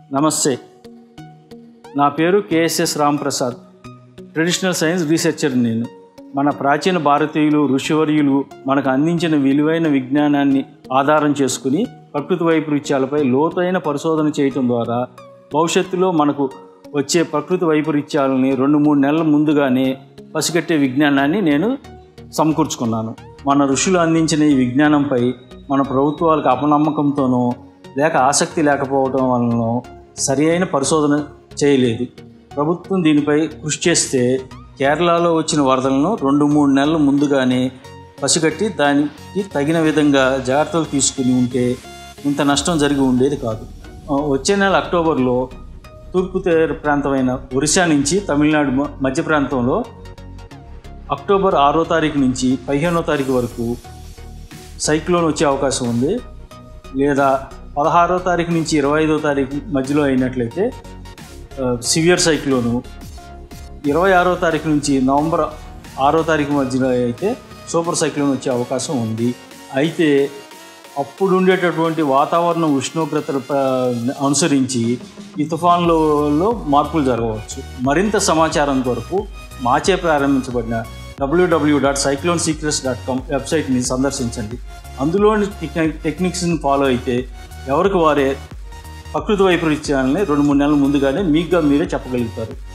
నమస్తే నా పేరు KSS Ramprasad traditional science researcher నేను మన ప్రాచీన భారతీయులు ఋషివర్యులు మనకు అందించిన విలువైన విజ్ఞానాన్ని ఆధారం చేసుకుని ప్రకృతి వైపరీత్యాలపై లోతైన పరిశోధన చేయటం ద్వారా భవిష్యత్తులో మనకు వచ్చే ప్రకృతి వైపరీత్యాలని రెండు మూడు నెలల ముందుగానే పసిగట్టే విజ్ఞానాన్ని నేను సమకూర్చుకున్నాను మన ఋషులు అందించిన ఈ విజ్ఞానంపై మన ప్రభుత్వాలకు అపనమ్మకంతోనో లేక ఆసక్తి లేకపోవడం వలన సరి అయిన పరిశోధన చేయలేదు ప్రభుత్వం దీనిపై కృషి చేస్తే కేరళలో వచ్చిన వరదలను రెండు మూడు నెలల ముందుగానే పసిగట్టి దానికి తగిన విధంగా జాగ్రత్తలు తీసుకుని ఉంటే ఇంత నష్టం జరిగి ఉండేది కాదు ఆ, వచ్చే నెల అక్టోబర్లో తూర్పు తీర ప్రాంతమైన ఒరిస్సా నుంచి తమిళనాడు మ- మధ్య ప్రాంతంలో అక్టోబర్ ఆరో తారీఖు నుంచి పదిహేనో తారీఖు వరకు సైక్లోన్ వచ్చే అవకాశం ఉంది లేదా పదహారో తారీఖు నుంచి ఇరవై ఐదో తారీఖు మధ్యలో అయినట్లయితే సివియర్ సైక్లోను ఇరవై ఆరో తారీఖు నుంచి నవంబర్ ఆరో తారీఖు మధ్యలో అయితే సూపర్ సైక్లోన్ వచ్చే అవకాశం ఉంది అయితే అప్పుడు ఉండేటటువంటి వాతావరణ ఉష్ణోగ్రతలు ప- అనుసరించి ఈ తుఫాన్లలో మార్పులు జరగవచ్చు మరింత సమాచారం కొరకు మాచే ప్రారంభించబడిన WWW dot cyclone secrets dot com వెబ్సైట్ని సందర్శించండి అందులోని టెక్ని- టెక్నిక్స్ని ఫాలో అయితే ఎవరికి వారే ప్రకృతి వైపరీత్యాలని రెండు మూడు నెలల ముందుగానే మీకుగా మీరే చెప్పగలుగుతారు